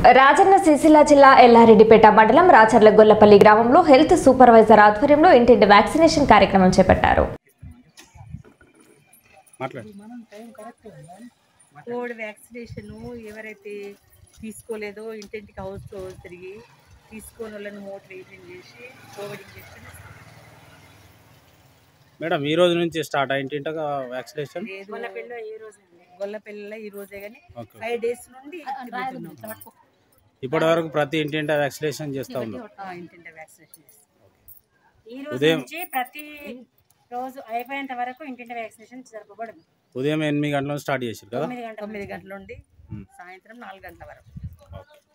రాజన్న సిరిసిల్ల జిల్లా ఎల్లారెడ్డిపేట మండలం రాచర్ల గొల్లపల్లి గ్రామంలో హెల్త్ సూపర్వైజర్ ఆధ్వర్యంలో ఇంటింటి వ్యాక్సినేషన్ కార్యక్రమం చేపట్టారు మాట్లాడు కోవిడ్ వ్యాక్సినేషన్ ఎవరైతే తీసుకోలేదో ఇంటింటికి హౌస్ టు హౌస్ తిరిగి తీసుకోని వాళ్ళని మోటివేషన్ చేసి కోవిడ్ ఇంజెక్షన్ మేడం ఈ రోజు నుంచి స్టార్ట్ అయింటింటగా వ్యాక్సినేషన్ లేదు గొల్లపల్లిలో ఈ రోజే కానీ ఓకే ఫైవ్ డేస్ నుండి తిరుగుతున్నాం. ఇప్పటి వరకు ప్రతి ఇంటింట వ్యాక్సినేషన్ చేస్తా ఉన్నాం ఆ, ఇంటింటి వ్యాక్సినేషన్ చేస్తాం ఈ రోజు ఉదయం- నుంచి ప్రతి రోజు అయిపోయేంత వరకు ఇంటింటి వ్యాక్సినేషన్ జరపబడింది ఉదయం ఎనిమిది గంటల నుంచి స్టార్ట్ చేసారు కదా తొమ్మిది గంటల తొమ్మిది గంటల నుండి ఉమ్. సాయంత్రం నాలుగు గంటల వరకు ఓకే